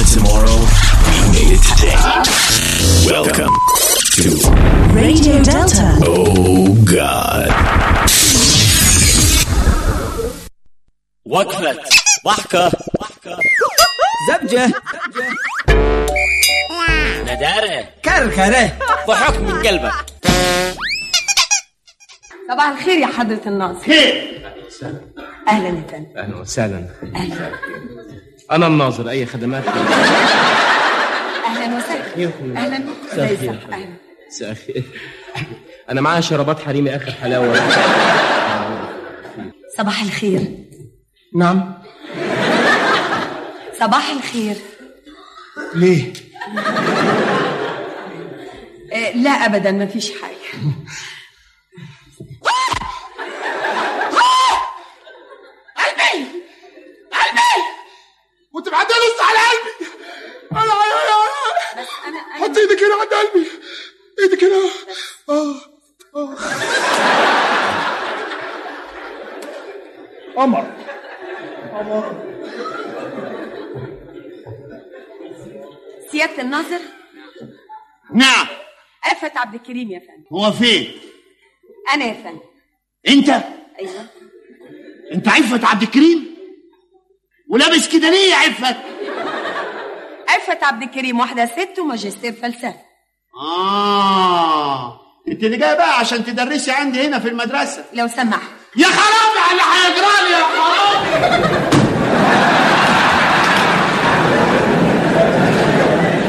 tomorrow, we made it today. Welcome to Radio Delta. Oh God. وقفة ضحكة زبجة ندارة كركرة ضحك من قلبك صباح الخير يا حضرة الناصر خير أهلا يا فندم اهلا وسهلا انا الناظر اي خدمات أهلا وسهلا أهلا زي الصح أهلا مساء الخير. انا معايا شرابات حريمي اخر حلاوه صباح الخير نعم صباح الخير ليه آه لا أبدا ما فيش حاجة كنت معدي نص على قلبي انا انا بس أنا أنا حط ايدك هنا عند قلبي ايدك هنا اه اه قمر سيادة الناظر نعم عفت عبد الكريم يا فندم هو فين أنا يا فندم انت أيوه انت عفت عبد الكريم ولابس كده ليه يا عفت عفت عبد الكريم واحدة ست وماجستير فلسفة اه انت اللي جاي بقى عشان تدرسي عندي هنا في المدرسه لو سمحت يا خرابي على اللي هيجرالي يا خرابي